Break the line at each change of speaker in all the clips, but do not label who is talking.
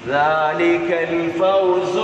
ذلك الفوز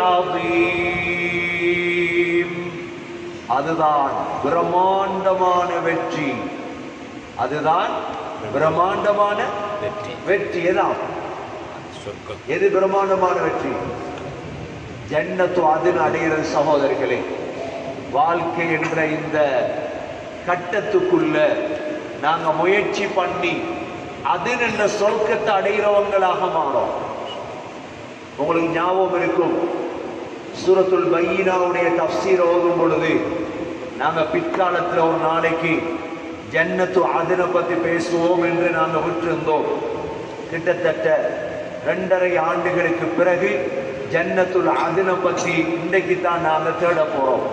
العظيم அதுதான் பிரம்மாண்டமான வெற்றி அதுதான் பிரம்மாண்டமான
வெற்றி
வெற்றி எதான்
சொர்க்கம்
எது பிரம்மாண்டமான வெற்றி ஜன்னத்து அதில் அடைகிற சகோதரர்களே வாழ்க்கை என்ற இந்த கட்டத்துக்குள்ள நாங்க முயற்சி பண்ணி அதில் என்ற சொர்க்கத்தை அடைகிறவங்களாக மாறோம் உங்களுக்கு ஞாபகம் இருக்கும் சூரத்துல் பையினாவுடைய தப்சீர் ஓதும் பொழுது நாங்க பிற்காலத்துல ஒரு நாளைக்கு ஜன்னத்து அதினை பத்தி பேசுவோம் என்று நாங்க விட்டிருந்தோம் கிட்டத்தட்ட ரெண்டரை ஆண்டுகளுக்கு பிறகு ஜன்னத்துல் அதினை பத்தி இன்றைக்கு தான் நாங்க தேட போறோம்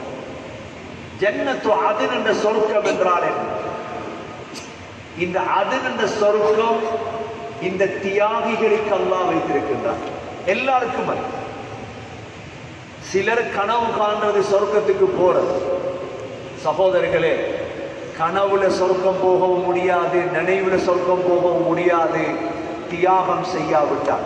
ஜன்னத்து அதின் என்ற சொர்க்கம் என்றால் என்ன இந்த அதின் என்ற சொர்க்கம் இந்த தியாகிகளுக்கு அல்லாஹ் வைத்திருக்கின்றார் எல்லாருக்கும் அது சிலர் கனவு காண்றது சொர்க்கத்துக்கு போறது சகோதரர்களே கனவுல சொர்க்கம் போகவும் முடியாது நினைவுல சொர்க்கம் போகவும் முடியாது தியாகம் செய்யாவிட்டார்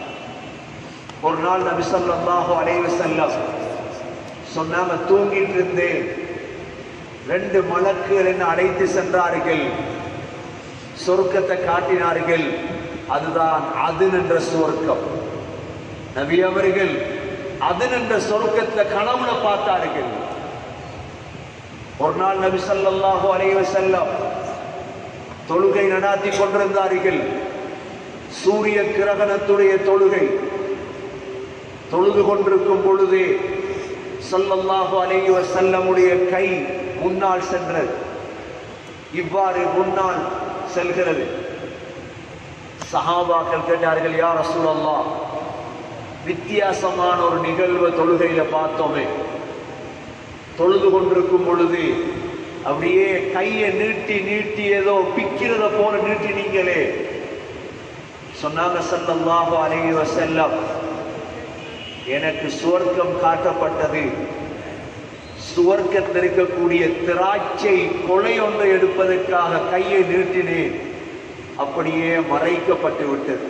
ஒரு நாள் நபி ஸல்லல்லாஹு அலைஹி வஸல்லம் சொன்னாங்க தூங்கிட்டு இருந்தேன் ரெண்டு மலக்குகள் என்ன அழைத்து சென்றார்கள் சொர்க்கத்தை காட்டினார்கள் அதுதான் அது என்ற சொர்க்கம் நபி அவர்கள் அது என்ற சொர்க்கத்தை கனவுல பார்த்தார்கள் ஒரு நாள் நபி ஸல்லல்லாஹு அலைஹி வஸல்லம் தொழுகை நடாத்தி கொண்டிருந்தார்கள் சூரிய கிரகணத்துடைய தொழுகை தொழுது கொண்டிருக்கும் பொழுதே ஸல்லல்லாஹு அலைஹி வஸல்லமுடைய கை முன்னால் சென்றது இவ்வாறு முன்னால் செல்கிறது சஹாபாக்கள் கேட்டார்கள் யார் ரசூலல்லாஹ் வித்தியாசமான ஒரு நிகழ்வை தொழுகையில பார்த்தோமே தொழுது கொண்டிருக்கும் பொழுது அப்படியே கையை நீட்டி நீட்டி ஏதோ பிக்கிறத போல நீட்டினீங்களே சொன்னாங்க ஸல்லல்லாஹு அலைஹி வஸல்லம் எனக்கு சுவர்க்கம் காட்டப்பட்டது சுவர்க்கத்தில் இருக்கக்கூடிய திராட்சை கொலை ஒன்றை எடுப்பதற்காக கையை நீட்டினேன் அப்படியே மறைக்கப்பட்டு விட்டது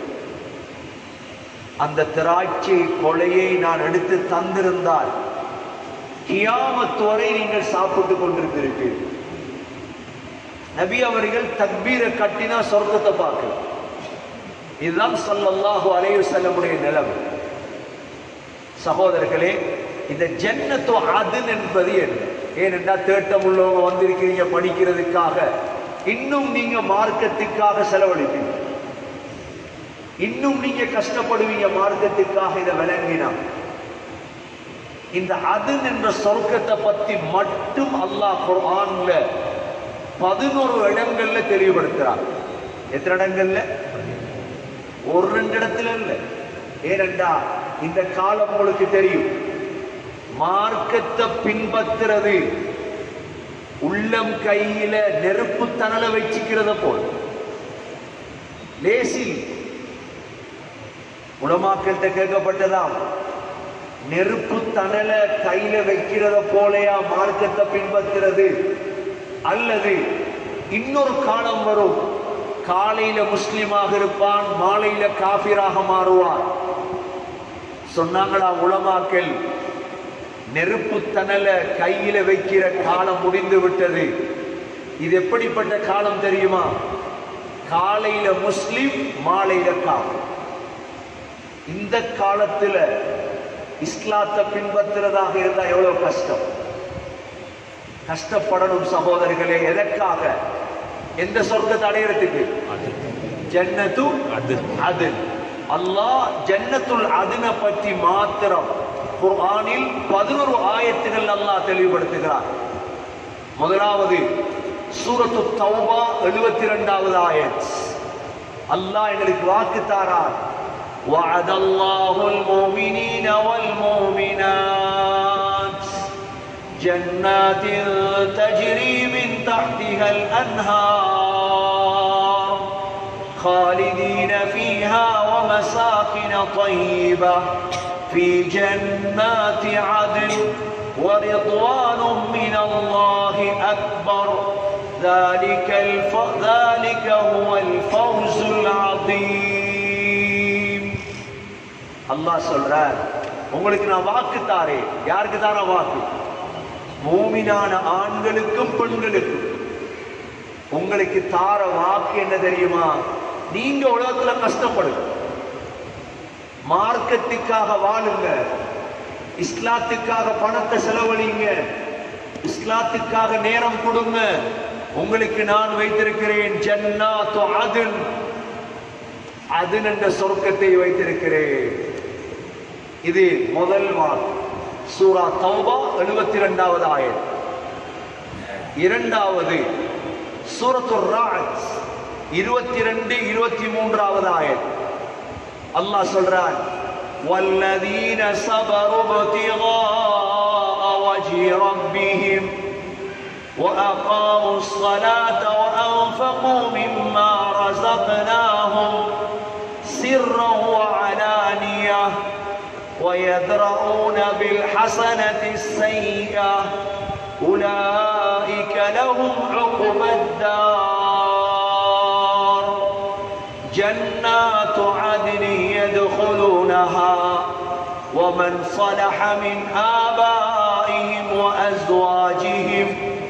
அந்த திராட்சை கொலையை நான் எடுத்து தந்திருந்தால் கியாமத் வரை நீங்கள் சாப்பிட்டுக் கொண்டிருக்கிறீர்கள் நபி அவர்கள் தக்பீரை கட்டினா சொர்க்கத்தை பார்க்க இதுதான் ஸல்லல்லாஹு அலைஹி வஸல்லமுடைய நிலைமை சகோதரர்களே இந்த ஜன்னத்து அதின் என்பது என்ன ஏனென்றால் தேட்டம் உள்ளவங்க வந்திருக்கிறீங்க படிக்கிறதுக்காக இன்னும் நீங்க மார்க்கத்துக்காக செலவழிப்பீங்க இன்னும் நீங்க கஷ்டப்படுவீங்க மார்க்கத்துக்காக இதை விளங்கினா இந்த அதின் என்ற சொர்க்கத்தை பத்தி மட்டும் அல்லாஹ் குர்ஆன்ல பதினோரு இடங்கள்ல தெளிவுபடுத்துறார் எத்தனை இடங்கள்ல ஒரு ரெண்டு இடத்துல இல்ல ஏனென்றா இந்த காலம் உங்களுக்கு தெரியும் மார்க்கத்தை பின்பற்றுறது உள்ளம் கையில நெருப்பு தணல வச்சுக்கிறத போல் லேசி உலமாக்கள்கிட்ட கேட்கப்பட்டதாம் நெருப்பு தணல கையில வைக்கிறத போலயா மார்க்கத்தை பின்பற்றுறது அல்லது இன்னொரு காலம் வரும் காலையில முஸ்லிமாக இருப்பான் மாலையில காபிராக மாறுவான் சொன்னாங்களா உலமாக்கள் நெருப்பு தணல கையில வைக்கிற காலம் முடிந்து விட்டது இது எப்படிப்பட்ட காலம் தெரியுமா காலையில முஸ்லிம் மாலையில காஃபிர் இந்த காலத்துல இஸ்லாத்தை பின்பற்றுறதாக இருந்தா எவ்வளவு கஷ்டம் கஷ்டப்படணும் சகோதரர்களே எதற்காக எந்த சொர்க்கத்தை அடையறதுக்கு
அது
ஜன்னத்து
அது
அது அல்லாஹ் ஜன்னத்துல் அதினை பற்றி மாத்திரம் குர்ஆனில் பதினொரு ஆயத்துகள் அல்லாஹ் தெளிவுபடுத்துகிறார் முதலாவது சூரத்து தௌபா எழுபத்தி ரெண்டாவது ஆயத் அல்லாஹ் எங்களுக்கு வாக்கு தாரார் وعد الله المؤمنين والمؤمنات جنات تجري من تحتها الأنهار خالدين فيها ومساكن طيبة في جنات عدن ورضوان من الله أكبر ذلك الف... ذلك هو الفوز العظيم அல்லாஹ் சொல்றார் உங்களுக்கு நான் வாக்கு தாரேன் யாருக்கு தார வாக்கு மூமினான ஆண்களுக்கும் பெண்களுக்கும் உங்களுக்கு தார வாக்கு என்ன தெரியுமா நீங்க உலகத்துல கஷ்டப்படுங்க மார்க்கத்துக்காக வாழுங்க இஸ்லாத்துக்காக பணத்தை செலவழிங்க இஸ்லாத்துக்காக நேரம் கொடுங்க உங்களுக்கு நான் வைத்திருக்கிறேன் ஜன்னாத்து அதுன் அதுன் என்ற சொர்க்கத்தை வைத்திருக்கிறேன் இது முதல் வாக்கு சூரா தௌபா எழுபத்தி இரண்டாவது ஆயத் இரண்டாவது சூரத்து ராஜ் இருபத்தி ரெண்டு இருபத்தி மூன்றாவது ஆயத் அல்லாஹ் சொல்றான் والذين صبروا ابتغاء وجه ربهم وأقاموا الصلاة وأنفقوا مما رزقناهم سرا وعلانية ويدرؤون بالحسنة السيئة أولئك لهم عقبى الدار جنات عدن يدخلونها ومن صلح من آبائهم وأزواجهم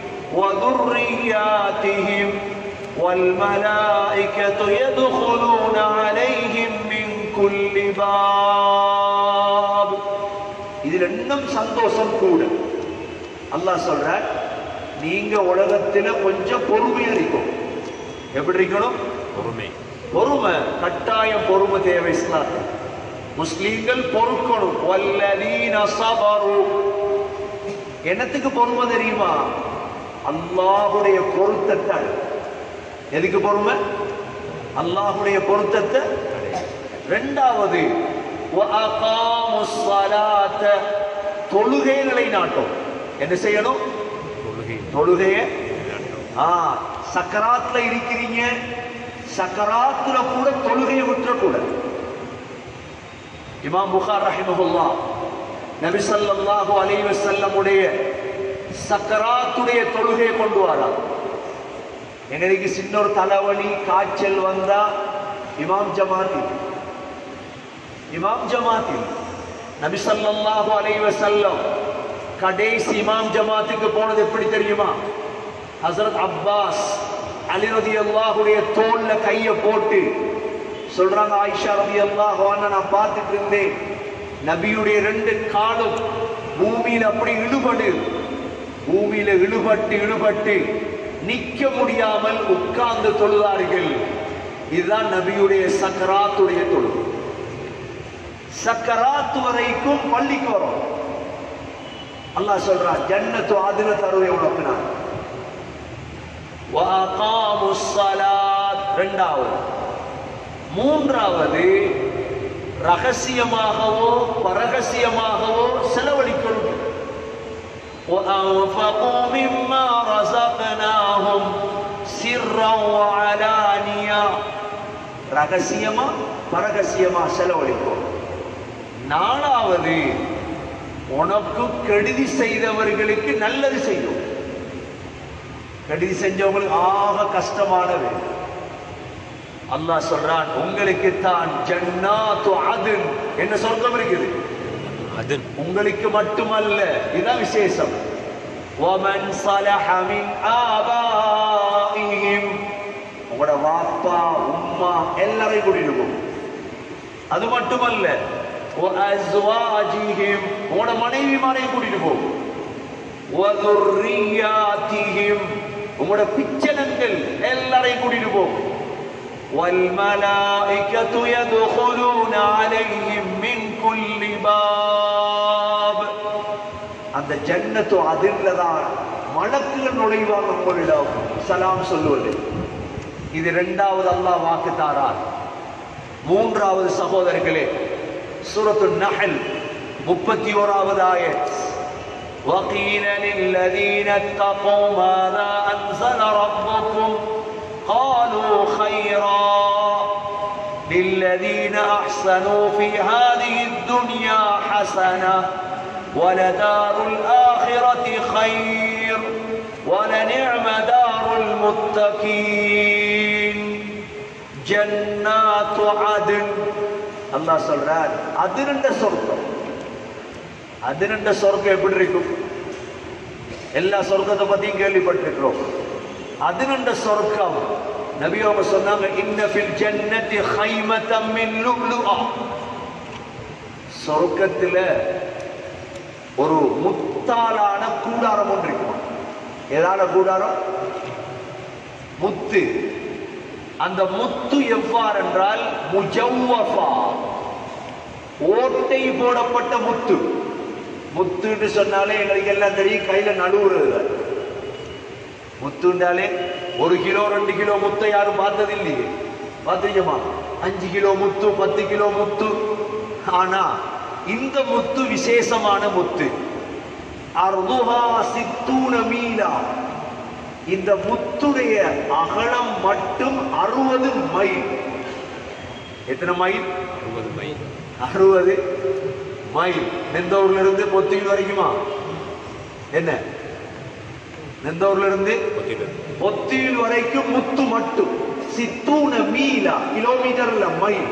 وذرياتهم والملائكة يدخلون عليهم من كل باب இதில் இன்னும் சந்தோஷம் கூட அல்லாஹ் சொல்றார் நீங்க உலகத்துல கொஞ்சம் பொறுமையா இருக்கும் எப்படி இருக்கணும்
பொறுமை
பொறுமை கட்டாயம் பொறுமை தேவை இஸ்லாத்தில் முஸ்லீம்கள் பொறுக்கணும் வல்லதீன சபரு என்னத்துக்கு பொறுமை தெரியுமா அல்லாஹுடைய பொருத்தத்தை எதுக்கு பொறுமை அல்லாஹுடைய பொருத்தத்தை ரெண்டாவது وَأَقَامُوا الصَّلَاةَ தொழுகைகளை நாட்டும் என்ன செய்யணும்
தொழுகை
தொழுகைய
நாட்டம்.
ஆ சக்கராத்துல இருக்கிறீங்க சக்கராத்துல கூட தொழுகையை விட்டுறக்கூடாது இமாம் புகார் ரஹிமஹுல்லா நபி ஸல்லல்லாஹு அலைஹி வஸல்லமுடைய சக்கராத்துடைய தொழுகையை கொண்டு வரார் எங்களுக்கு சின்ன ஒரு தலைவலி காய்ச்சல் வந்தா இமாம் ஜமாத்தில் இமாம் ஜமாத்தில் நபி ஸல்லல்லாஹு அலைஹி வஸல்லம் கடைசி இமாம் ஜமாத்துக்கு போனது எப்படி தெரியுமா ஹசரத் அப்பாஸ் அலி ரலியல்லாஹுடைய தோல்ல கைய போட்டு சொல்றாங்க ஆயிஷா ரலியல்லாஹு அன்ஹா நான் பார்த்துட்டு இருந்தேன் நபியுடைய ரெண்டு காலும் பூமியில அப்படி இழுபடு பூமியில இழுபட்டு இழுபட்டு நிக்க முடியாமல் உட்கார்ந்து தொழுதார்கள் இதுதான் நபியுடைய சக்கராத்துடைய தொழு சக்கராத்து வரைக்கும் பள்ளிக்கு வரும் அல்லாஹ் சொல்றான் ஜன்னத்து ஆதின தருவை உனக்கு நான் وَأَقَامُوا الصَّلَاةَ ரெண்டாவது மூன்றாவது ரகசியமாகவோ பரகசியமாகவோ செலவழிக்கணும் وَأَنفَقُوا مِمَّا رَزَقْنَاهُمْ سِرًّا وَعَلَانِيَةً ரகசியமா பரகசியமா செலவழிக்கும் நாலாவது உனக்கு கெடுதி செய்தவர்களுக்கு நல்லது செய்யும் கெடுதி செஞ்சவங்களுக்கு ஆக கஷ்டமானது அல்லாஹ் சொல்றான் உங்களுக்கு தான் ஜன்னாத்து அதுன் என்ன சொர்க்கம் இருக்குது
அதன்
உங்களுக்கு மட்டுமல்ல இதுதான் விசேஷம் وَمَنْ صَلَحَ مِنْ آبَائِهِمْ உங்களோட வாப்பா உம்மா எல்லாரையும் கூட்டிட்டு போகும் அது மட்டுமல்ல وَأَزْوَاجِهِمْ உங்களோட மனைவிமாரையும் கூட்டிட்டு போகும் وَذُرِّيَّاتِهِمْ உங்களோட பிச்சனங்கள் எல்லாரையும் கூட்டிட்டு போகும் وَالْمَلَائِكَةُ يَدْخُلُونَ عَلَيْهِمْ مِنْ كُلِّ بَابٍ அந்த ஜன்னத்து அதிர்லதான் மலக்குகள் நுழைவாங்க உங்களிடம் சலாம் சொல்லுவது இது இரண்டாவது அல்லாஹ் வாக்கு தாரார் மூன்றாவது சகோதரர்களே சூரத்து நஹல் முப்பத்தி ஓராவது ஆயத் وقيل للذين اتقوا ماذا أنزل ربكم قالوا خيرا للذين أحسنوا في هذه الدنيا حسنة ولدار الآخرة خير ولنعم دار المتقين جنات عدن அல்லாஹ் சொல்றார் அதிரண்ட சொர்க்கம் அதிரண்ட சொர்க்கம் எப்படி இருக்கும் எல்லா சொர்க்கத்தை பத்தியும் கேள்விப்பட்டிருக்கிறோம் அதிரண்ட சொர்க்கம் நபி அவங்க சொன்னாங்க இன்ன ஃபில் ஜன்னதி ஹைமதம் மின் லுலுஆ சொர்க்கத்துல ஒரு முத்தாலான கூடாரம் ஒன்று இருக்கும் ஏதால கூடாரம் முத்து அந்த முத்து எவ்வாறென்றால் முஜவ்வஃபா ஓட்டை போடப்பட்ட முத்து முத்துன்னு சொன்னாலே எங்களுக்கு எல்லாம் தெரியும் கையில நடுவுறது முத்துண்டாலே ஒரு கிலோ ரெண்டு கிலோ முத்தை யாரும் பார்த்தது இல்லையே பார்த்துருக்கமா அஞ்சு கிலோ முத்து பத்து கிலோ முத்து ஆனா இந்த முத்து விசேஷமான முத்து அர்துஹா சித்தூன மீலா இந்த முத்துடைய அகலம் மட்டும் அறுபது மைல் எத்தனை மைல்
அறுபது மைல்
அறுபது மைல் நெந்தூர்ல இருந்து பொத்தியில் வரைக்குமா என்ன நெந்தூர்ல இருந்து
கொத்திட்டு
பொத்தியில் வரைக்கும் முத்து மட்டும் சித்தூன மீலா கிலோமீட்டர்ல மைல்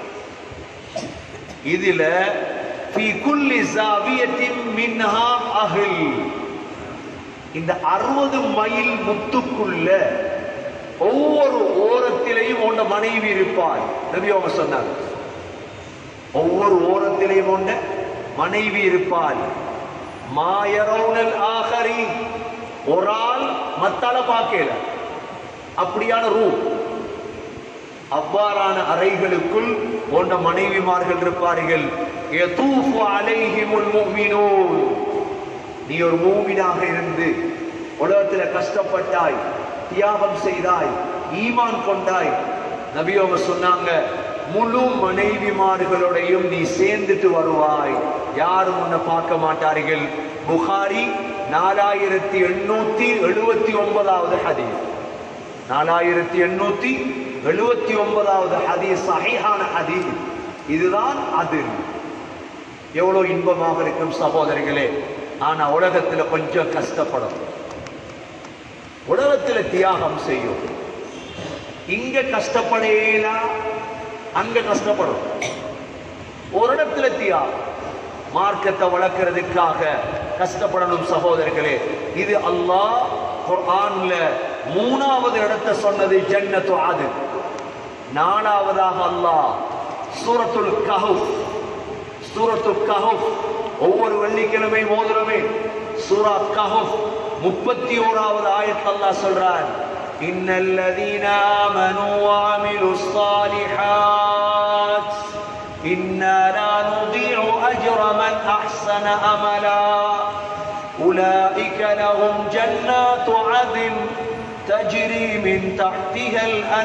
இதுல في كل زاوية منها أهل இந்த அறுபது மைல் முத்துக்குள்ள ஒவ்வொரு ஓரத்திலையும் உண்ட மனைவி இருப்பாள் நபி அவங்க சொன்னாங்க ஒவ்வொரு ஓரத்திலையும் உண்ட மனைவி இருப்பாள் மாயரவுனல் ஆகரி ஒரு ஆள் மத்தால பார்க்கல அப்படியான ரூம் அவ்வாறான அறைகளுக்குள் போன்ற மனைவிமார்கள் இருப்பார்கள் யதூஃபு அலைஹிமுல் முஃமினூன் நீ ஒரு மூமினாக இருந்து உலகத்துல கஷ்டப்பட்டாய் தியாகம் செய்தாய் ஈமான் கொண்டாய் நபி அவங்க சொன்னாங்க முழு மனைவிமார்களுடையும் நீ சேர்ந்துட்டு வருவாய் யாரும் உன்னை பார்க்க மாட்டார்கள் புகாரி நாலாயிரத்தி எண்ணூத்தி எழுபத்தி ஒன்பதாவது ஹதீஸ் நாலாயிரத்தி எண்ணூத்தி எழுபத்தி ஒன்பதாவது ஹதீஸ் சஹீஹான ஹதீஸ் இதுதான் அது எவ்வளவு இன்பமாக இருக்கும் சகோதரிகளே ஆனா உலகத்துல கொஞ்சம் கஷ்டப்படும் உலகத்துல தியாகம் செய்யும் இங்க கஷ்டப்படலாம் அங்க கஷ்டப்படும் ஒரு இடத்துல தியாகம் மார்க்கத்தை வளர்க்கறதுக்காக கஷ்டப்படணும் சகோதரர்களே இது அல்லாஹ் குர்ஆன்ல மூணாவது இடத்தை சொன்னது ஜன்னத்து அது நாலாவதாக அல்லாஹ் சூரத்துல் கஹஃப் சூரத்துல் கஹஃப் ஒவ்வொரு வெள்ளிக்கிழமை மோதிரமே சூரா கஹஃப் முப்பத்தி ஓராவது ஆயத் அல்லாஹ் சொல்றான் إن الذين آمنوا وعملوا الصالحات إنا لا نضيع أجر من أحسن أملا أولئك لهم جنات عدن تجري من تحتها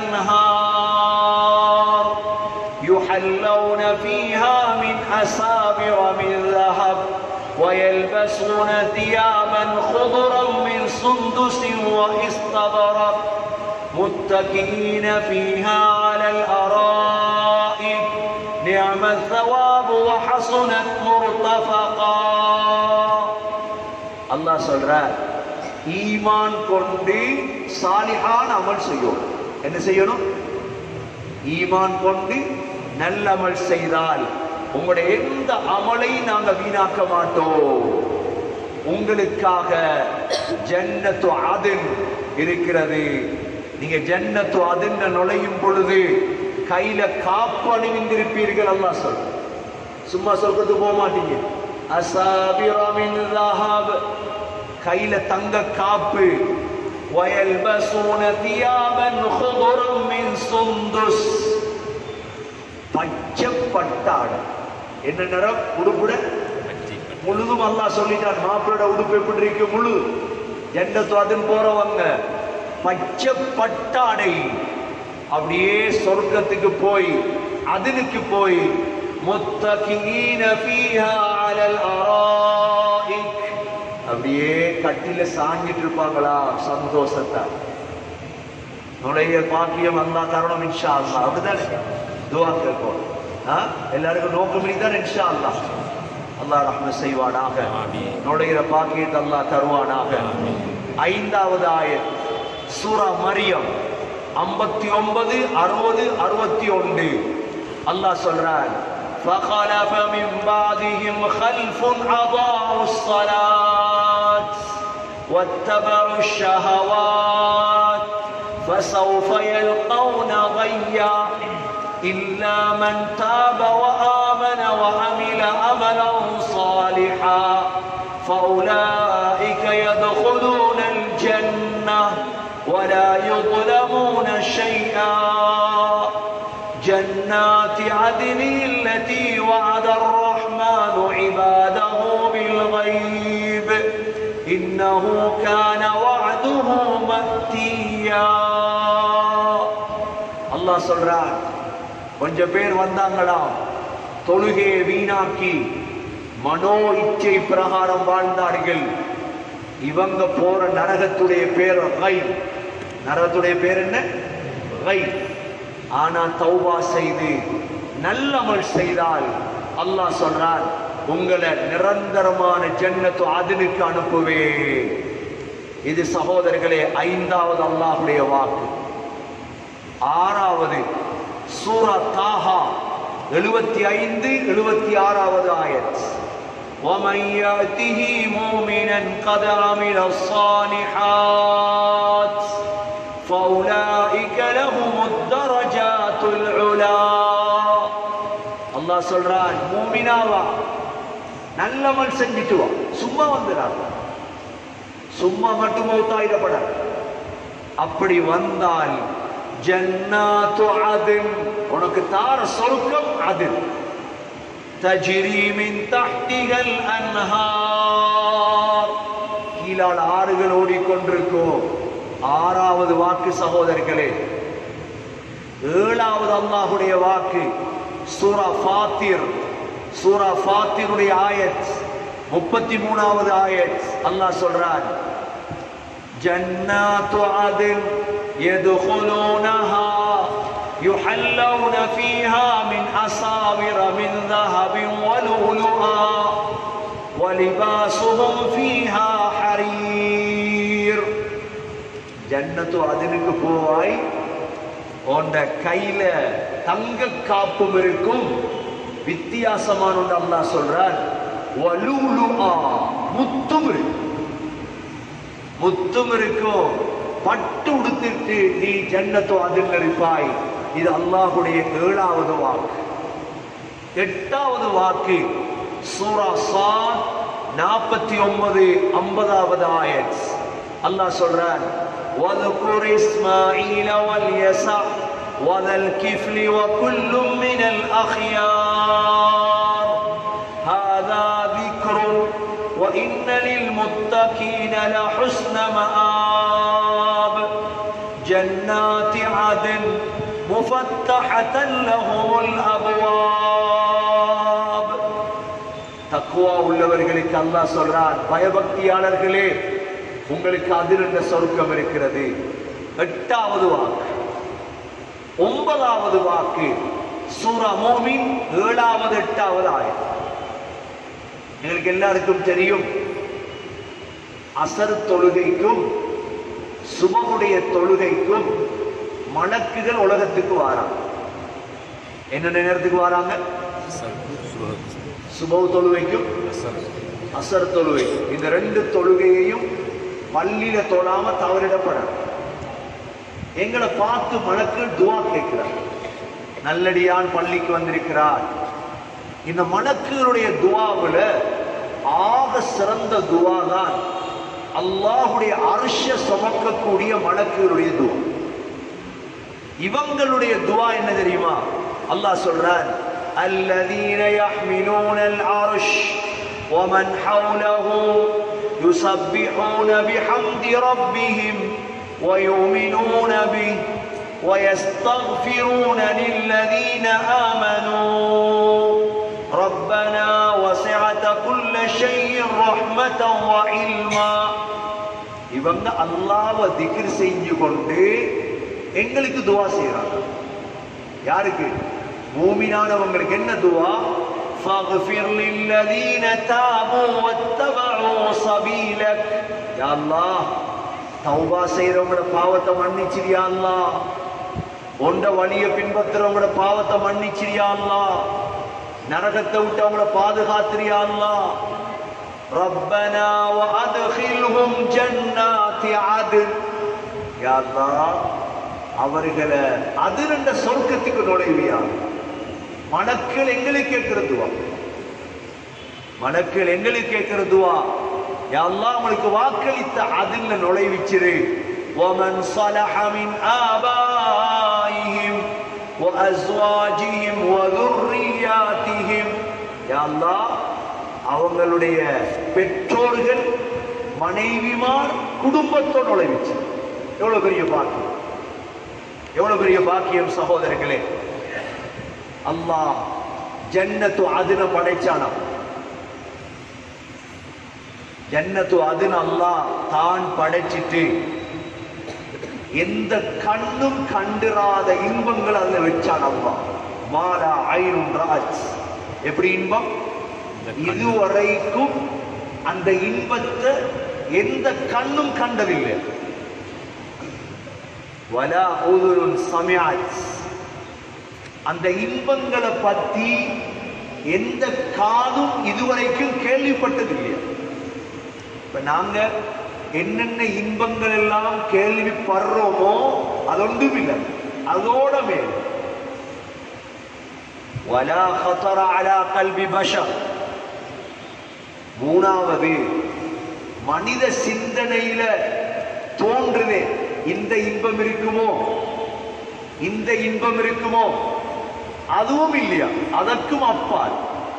الأنهار يحلون فيها من أساور من ذهب ويلبسون ثيابا خضرا من سندس واستبرق متكئين فيها على الأرائك نعم الثواب وحسنت مرتفقا அல்லாஹ் சொல்றார் ஈமான் கொண்டு சாலிஹான அமல் செய்யும் என்ன செய்யணும் ஈமான் கொண்டு நல்ல அமல் செய்தால் உங்களுடைய எந்த அமலை நாங்க வீணாக்க மாட்டோம் உங்களுக்காக ஜன்னத்து அதின் இருக்கிறது நீங்க ஜன்னத்து அதின் நுழையும் பொழுது கையில காப்பு அணிவிந்திருப்பீர்கள் அல்லாஹ் சொல் சும்மா சொல்றது போக மாட்டீங்க அசாபிரமின் ரஹாப் கையில தங்க காப்பு ويلبسون ثيابا خضرا من سندس பச்சை பட்டாடை என்ன நிறம் உடுப்புட
அஞ்சு
முழுதும் அல்லாஹ் சொல்லிட்டான் மாப்பிளோட உடுப்பு எப்படி இருக்கு முழு ஜன்னத்து அதின் போறவங்க பச்சை பட்டாடை அப்படியே சொர்க்கத்துக்கு போய் அதனுக்கு போய் முத்தகீன ஃபீஹா அலல் அராயிக் அப்படியே கட்டில சாஞ்சிட்டு இருப்பாங்களா சந்தோஷத்தை நுழைய பாக்கியம் அல்லாஹ் தரணும் இன்ஷா அல்லாஹ் அப்படிதானே துவா கேட்போம் ஆ? எல்லாருக்கும் நோக்கம் தான் இன்ஷா அல்லாஹ் அல்லாஹ் ரஹ்மத் செய்வானாக
ஆமீன்.
நுழைகிற பாக்கியத்தை அல்லாஹ் தருவானாக ஐந்தாவது ஆயத் சூரா மரியம் ஐம்பத்தி ஒன்பது அறுபது அறுபத்தி ஒன்று அல்லாஹ் சொல்றான் فخلف من بعدهم خلف أضاعوا الصلاة واتبعوا الشهوات فسوف يلقون غيا إلا من تاب وآمن وعمل عملا صالحا فأولئك يدخلون الجنة ولا يظلمون شيئا جنات عدن التي وعد الرحمن عباده بالغيب إنه كان وعده مأتيا அல்லாஹ் சொல்றார் கொஞ்சம் பேர் வந்தாங்களாம் தொழுகையை வீணாக்கி மனோ இச்சை பிரகாரம் வாழ்ந்தார்கள் இவங்க போற நரகத்துடைய பேர் ரை நரகத்துடைய பேர் என்ன ரை ஆனா தௌபா செய்து நல்லமல் செய்தால் அல்லாஹ் சொல்றார் உங்களை நிரந்தரமான ஜன்னத்து அதனுக்கு அனுப்புவே இது சகோதரர்களே ஐந்தாவது அல்லாஹ்வுடைய வாக்கு ஆறாவது சூரா தாஹா எழுபத்தி ஐந்து எழுபத்தி ஆறாவது ஆயத் ومن يأته مؤمنا قد عمل الصالحات فأولئك لهم الدرجات العلا அல்லாஹ் சொல்றான் மூமினாவா நல்லமல் செஞ்சுட்டு வா சும்மா வந்துடாத சும்மா மட்டும் மௌத்தாயிடப்பட அப்படி வந்தால் ஜன்னாத்து அதில் உனக்கு தார சொர்க்கம் அதில் தஜிரி மின் தஹ்திகள் அன்ஹார் கீழால் ஆறுகள் ஓடிக்கொண்டிருக்கும் ஆறாவது வாக்கு சகோதரர்களே ஏழாவது அல்லாஹுடைய வாக்கு சூரா ஃபாத்திர் சூரா ஃபாத்திருடைய ஆயத் முப்பத்தி மூணாவது ஆயத் அல்லாஹ் சொல்றான் جنات عدن يدخلونها يحلون فيها من أساور من ذهب ولؤلؤا ولباسهم فيها حرير ஜன்னத்து அதனுக்கு போவாய் உன்ட கையில தங்க காப்பும் இருக்கும் வித்தியாசமான ஒன்று அல்லாஹ் சொல்றான் வலுலுஆ முத்தும் இருக்கும் முத்தும் இருக்கும் பட்டு உடுத்திட்டு நீ ஜன்னத்தோ அதில் இருப்பாய் இது அல்லாஹுடைய ஏழாவது வாக்கு எட்டாவது வாக்கு சூரா சாத் நாற்பத்தி ஒன்பது ஐம்பதாவது ஆயத் அல்லாஹ் சொல்றான் وَاذْكُرْ إِسْمَاعِيلَ وَالْيَسَعَ وَذَا الْكِفْلِ وَكُلٌّ مِّنَ الْأَخْيَارِ هذا ذكر وإن للمتقين لحسن مآب جنات عدن مفتحة لهم الأبواب தக்குவா உள்ளவர்களுக்கு அல்லாஹ் சொல்றான் பயபக்தியாளர்களே உங்களுக்கு அதிருந்த சொர்க்கம் இருக்கிறது எட்டாவது வாக்கு ஒன்பதாவது வாக்கு சூரா மோமின் ஏழாவது எட்டாவது ஆயம் எங்களுக்கு எல்லாருக்கும் தெரியும் அசர் தொழுகைக்கும் சுபமுடைய தொழுகைக்கும் மலக்குகள் உலகத்துக்கு வாராங்க என்ன நேரத்துக்கு வராங்க சுபவு தொழுகைக்கும் அசர் தொழுகை இந்த ரெண்டு தொழுகையையும் பள்ளியில தொழாம தவறிடப்படாது எங்களை பார்த்து மலக்கள் துவா கேட்கிறார் நல்லடியான் பள்ளிக்கு வந்திருக்கிறார் இந்த மலக்குகளுடைய துவாவுல ஆக சிறந்த துவா தான் அல்லாஹுடைய அரிச சுமக்கக்கூடிய மலக்குகளுடைய துவா இவங்களுடைய துவா என்ன தெரியுமா அல்லாஹ் சொல்றான் الذين يحملون العرش ومن حوله يسبحون بحمد ربهم ويؤمنون به ويستغفرون للذين آمنوا ربنا وسعت كل شيء رحمة وعلما இவங்க அல்லாஹ்வை திக்ர் செஞ்சு கொண்டு எங்களுக்கு துவா செய்றாங்க யாருக்கு மூமினானவங்களுக்கு என்ன துவா فاغفر للذين تابوا واتبعوا سبيلك يا الله தௌபா செய்றவங்களோட பாவத்தை மன்னிச்சிரியா அல்லாஹ் உண்ட வழிய பின்பற்றுறவங்களோட பாவத்தை மன்னிச்சிரியா அல்லாஹ் நரகத்தை விட்டு அவங்கள பாதுகாத்திரியா அல்லாஹ் ربنا وادخلهم جنات عدن يا الله அவர்களை அதிரண்ட சொர்க்கத்துக்கு நுழைவியா மணக்கள் எங்களுக்கு கேட்கிறதுவா மணக்கள் எங்களுக்கு கேட்கிறதுவா யா அல்லாஹ் உங்களுக்கு வாக்களித்த அதில் நுழைவிச்சிரு ومن صلح من آبائهم وأزواجهم وذرياتهم يا الله அவங்களுடைய பெற்றோர்கள் மனைவிமார் குடும்பத்தோடு நுழைவிச்சு எவ்வளவு பெரிய பாக்கியம் எவ்வளவு பெரிய பாக்கியம் சகோதரர்களே அல்லாஹ் ஜன்னத்து அதுன படைச்சானா ஜன்னத்து அதுன அல்லாஹ் தான் படைச்சிட்டு எந்த கண்ணும் கண்டிராத இன்பங்கள் அதுல வச்சான் அல்லாஹ் மாலா ஐனும் ராஜ் எப்படி இன்பம்
இந்த கண்ணு-
இதுவரைக்கும் அந்த இன்பத்தை எந்த கண்ணும் கண்டதில்லை வலா உதுருன் சமியாத் அந்த இன்பங்களை பத்தி எந்த காதும் இதுவரைக்கும் கேள்விப்பட்டதில்லை இப்ப நாங்க என்னென்ன இன்பங்கள் எல்லாம் கேள்விப்படுறோமோ அது ஒன்றும் இல்லை அதோட மேல் ولا خطر على قلب بشر மூணாவது மனித சிந்தனையில தோன்றுதே இந்த இன்பம் இருக்குமோ இந்த இன்பம் இருக்குமோ அதுவும் இல்லையா அதற்கும் அப்பால்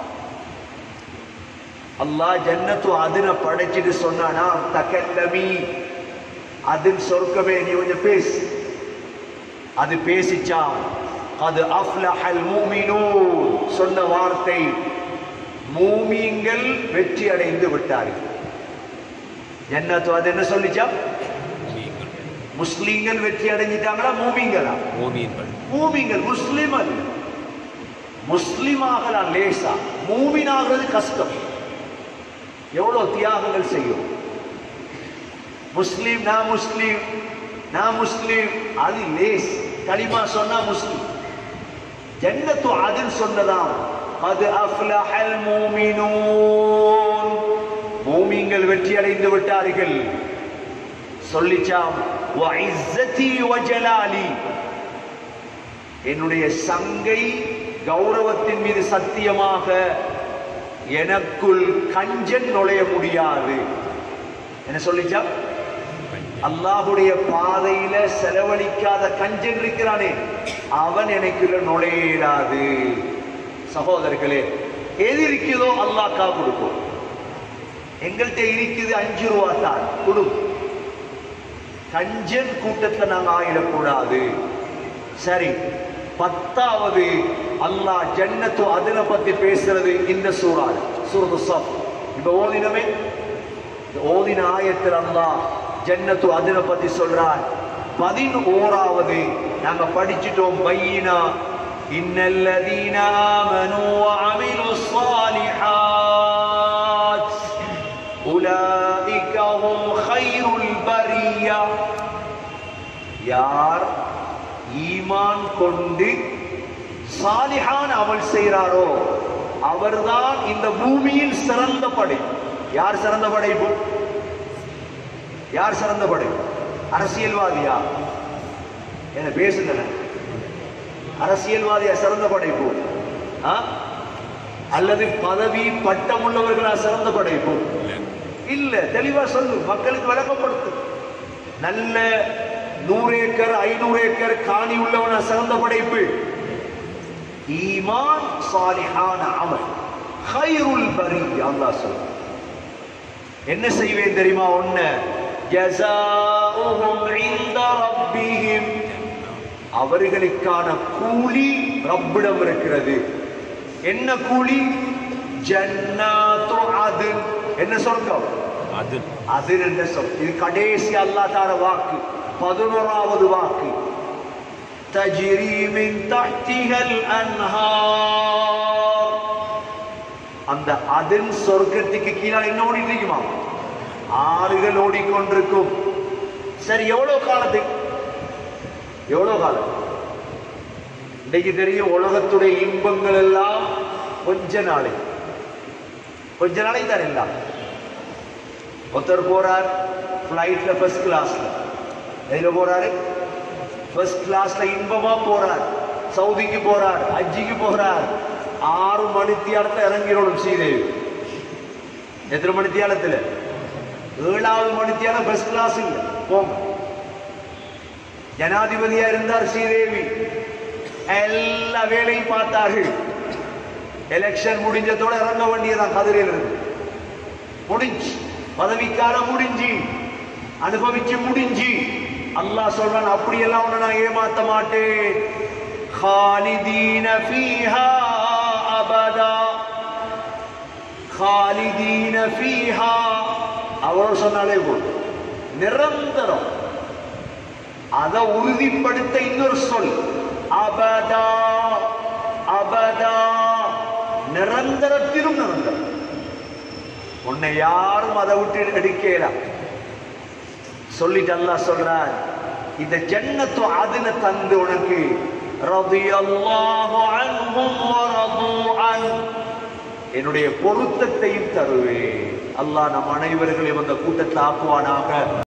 அல்லாஹ் ஜன்னத்து அதுன படைச்சிட்டு சொன்னானா தக்கல்லமி அதில் சொர்க்கமே நீ கொஞ்சம் பேசு அது பேசிச்சாம் அது அஃப்லஹல் மூமினூன் சொன்ன வார்த்தை மூமிங்கள் வெற்றி அடைந்து விட்டார்கள் ஜன்னத்து அது என்ன சொல்லிச்சா
மூமியங்கள்
முஸ்லீம்கள் வெற்றி அடைஞ்சிட்டாங்களா மூமிங்களா
மூமியங்கள்
மூமிங்கள் முஸ்லிம் அல்ல முஸ்லிம் ஆகலாம் லேசா மூமின் ஆகிறது கஷ்டம் எவ்வளவு தியாகங்கள் செய்யும் முஸ்லீம் நான் முஸ்லீம் நான் முஸ்லீம் அது லேஸ் களிமா சொன்னா முஸ்லீம் ஜன்னத்து அதில் சொன்னதாம் அது அஃப்லஹல் மூமினூன் மூமிங்கள் வெற்றி அடைந்து விட்டார்கள் சொல்லிச்சாம் வஇஸ்ஸதி வஜலாலி என்னுடைய சங்கை கௌரவத்தின் மீது சத்தியமாக எனக்குள் கஞ்சன் நுழைய முடியாது என்ன சொல்லிச்சா அல்லாஹுடைய பாதையில செலவழிக்காத கஞ்சன் இருக்கிறானே அவன் எனக்குள்ள நுழையிடாது சகோதரர்களே எது இருக்குதோ அல்லாஹ்க்கா கொடுக்கும் எங்கள்கிட்ட இருக்குது அஞ்சு ரூபா தான் கொடு கஞ்சன் கூட்டத்துல நாங்க ஆயிடக்கூடாது சரி பத்தாவது அல்லாஹ் ஜன்னத்து அதுல பத்தி பேசுறது இந்த சூறால் சூரத்து சப் இப்ப ஓதினமே இந்த ஓதின ஆயத்தில் அல்லாஹ் ஜன்னத்து அதுல பத்தி சொல்றான் பதினோராவது நாங்க படிச்சிட்டோம் பையினா இன்னல்லதீன ஆமனு வஅமிலு ஸாலிஹாத் உலாயிக ஹும் கைருல் பரியா யார் ஈமான் கொண்டு சாலிஹான் அமல் செய்கிறாரோ அவர்தான் இந்த பூமியில் சிறந்த படை யார் சிறந்த படைப்பு யார் சிறந்த படைப்பு அரசியல்வாதியா என்ன பேசுங்க அரசியல்வாதியா சிறந்த படைப்பு ஆ? அல்லது பதவி பட்டம் உள்ளவர்களா சிறந்த படைப்பு
இல்லை
இல்ல தெளிவா சொல்லு மக்களுக்கு விளக்கப்படுத்து நல்ல நூறு ஏக்கர் ஐநூறு ஏக்கர் காணி உள்ளவன சிறந்த படைப்பு ஈமான் சாலிஹான அமல் ஹைருல் பரி அல்லாஹ் சொல்ல என்ன செய்வேன் தெரியுமா ஒண்ணு ஜஸாஉஹும் இன்த ரப்பிஹிம் அவர்களுக்கான கூலி ரப்பிடம் இருக்கிறது என்ன கூலி ஜன்னாத்து அதுன் என்ன சொர்க்கம்
அது
அது என்ற சொல் இது கடைசி அல்லாஹ் தார வாக்கு பதினோராவது வாக்கு تجري من تحتها الأنهار அந்த அதன் சொர்க்கத்துக்கு கீழே என்ன ஓடிட்டு இருக்குமா ஆறுகள் ஓடிக்கொண்டிருக்கும் சரி எவ்வளவு காலத்துக்கு எவ்வளவு காலம் இன்னைக்கு தெரியும் உலகத்துடைய இன்பங்கள் எல்லாம் கொஞ்ச நாளை கொஞ்ச நாளை தான் எல்லாம் ஒருத்தர் போறார் ஃப்ளைட்ல ஃபர்ஸ்ட் கிளாஸ்ல எதுல போறாரு ஃபர்ஸ்ட் கிளாஸ்ல இன்பமா போறார் சவுதிக்கு போறார் ஹஜ்ஜிக்கு போறார் ஆறு மணித்தியாலத்துல இறங்கிடணும் ஸ்ரீதேவி எத்தனை மணித்தியாலத்துல ஏழாவது மணித்தியாலம் ஃபர்ஸ்ட் கிளாஸ் இல்ல போங்க ஜனாதிபதியா இருந்தார் ஸ்ரீதேவி எல்லா வேலையும் பார்த்தார்கள் எலெக்ஷன் முடிஞ்சதோட இறங்க வேண்டியதான் கதிரையில் இருந்து முடிஞ்சு பதவிக்காலம் முடிஞ்சு அனுபவிச்சு முடிஞ்சு அல்லாஹ் சொல்றான் அப்படியெல்லாம் உன்னை நான் ஏமாத்த மாட்டேன் خالدين فيها أبدا خالدين فيها அவர் சொன்னாலே போதும் நிரந்தரம் அதை உறுதிப்படுத்த இன்னொரு சொல் அபதா அபதா நிரந்தரத்திலும் நிரந்தரம் உன்னை யாரும் அதை விட்டு எடுக்கலாம் சொல்லிட்டு அல்லாஹ் சொல்றான் இந்த ஜன்னத்து அதுல தந்து உனக்கு ரதியல்லாஹு அன்ஹும் வரது அன் என்னுடைய பொருத்தத்தையும் தருவேன் அல்லாஹ் நம் அனைவர்களையும் அந்த கூட்டத்தில் ஆக்குவானாக